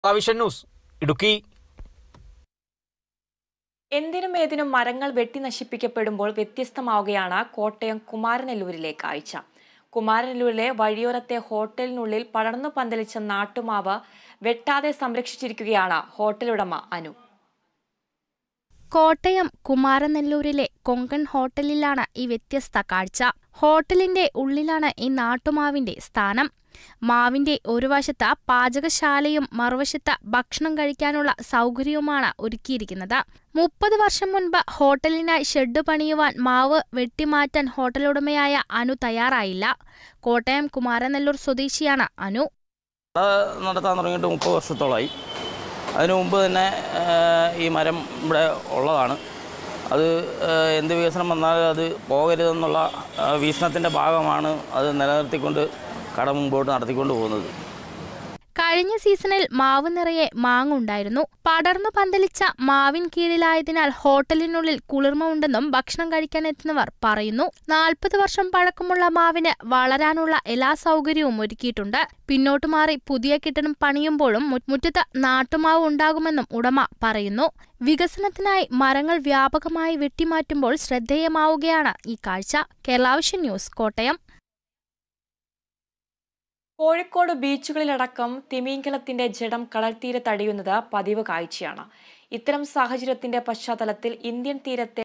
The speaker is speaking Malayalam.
ആവശ്യ ന്യൂസ് ഇടുക്കി എന്തിനും ഏതിനും മരങ്ങൾ വെട്ടി നശിപ്പിക്കപ്പെടുമ്പോൾ വ്യത്യസ്തമാവുകയാണ് കോട്ടയം കുമാരനെല്ലൂരിലെ കാഴ്ച കുമാരനെല്ലൂരിലെ വഴിയോരത്തെ ഹോട്ടലിനുള്ളിൽ പടർന്നു പന്തലിച്ച നാട്ടുമാവ് വെട്ടാതെ സംരക്ഷിച്ചിരിക്കുകയാണ് ഹോട്ടലുടമ അനു കോട്ടയം കുമാരനെല്ലൂരിലെ കൊങ്കൺ ഹോട്ടലിലാണ് ഈ വ്യത്യസ്ത കാഴ്ച ഹോട്ടലിന്റെ ഉള്ളിലാണ് ഈ നാട്ടുമാവിന്റെ സ്ഥാനം മാവിന്റെ ഒരു വശത്ത് പാചകശാലയും മറുവശത്ത് ഭക്ഷണം കഴിക്കാനുള്ള സൗകര്യവുമാണ് ഒരുക്കിയിരിക്കുന്നത് മുപ്പത് വർഷം മുൻപ് ഹോട്ടലിനായി ഷെഡ് പണിയുവാൻ മാവ് വെട്ടിമാറ്റാൻ ഹോട്ടലുടമയായ അനു തയ്യാറായില്ല കോട്ടയം കുമാരനെല്ലൂർ സ്വദേശിയാണ് അനു കട നടത്താൻ തുടങ്ങിയിട്ട് മുപ്പത് വർഷത്തോളമായി അതിനു മുമ്പ് തന്നെ ആ, ഈ മരം ഇവിടെ ഉള്ളതാണ് അത് ആ, എന്ത് വികസനം വന്നാലും അത് പോകരുതെന്നുള്ള ആ, വീക്ഷണത്തിൻ്റെ ഭാഗമാണ് അത് നിലനിർത്തിക്കൊണ്ട് കട മുമ്പോട്ട് നടത്തിക്കൊണ്ട് പോകുന്നത് കഴിഞ്ഞ സീസണിൽ മാവ് നിറയെ മാങ്ങുണ്ടായിരുന്നു പടർന്നു പന്തലിച്ച മാവിൻ കീഴിലായതിനാൽ ഹോട്ടലിനുള്ളിൽ കുളിർമ ഉണ്ടെന്നും ഭക്ഷണം കഴിക്കാൻ എത്തുന്നവർ പറയുന്നു നാൽപ്പത് വർഷം പഴക്കമുള്ള മാവിന് വളരാനുള്ള എല്ലാ സൗകര്യവും ഒരുക്കിയിട്ടുണ്ട് പിന്നോട്ടു മാറി പുതിയ കെട്ടിടം പണിയുമ്പോഴും മു- മുറ്റത്ത് നാട്ടുമാവ് ഉണ്ടാകുമെന്നും ഉടമ പറയുന്നു വികസനത്തിനായി മരങ്ങൾ വ്യാപകമായി വെട്ടിമാറ്റുമ്പോൾ ശ്രദ്ധേയമാവുകയാണ് ഈ കാഴ്ച കേരളാവിഷൻ ന്യൂസ് കോട്ടയം കോഴിക്കോട് ബീച്ചുകളിലടക്കം തിമിംഗലത്തിന്റെ ജഡം കടൽത്തീരത്തടിയുന്നത് പതിവ് കാഴ്ചയാണ് ഇത്തരം സാഹചര്യത്തിന്റെ പശ്ചാത്തലത്തിൽ ഇന്ത്യൻ തീരത്തെ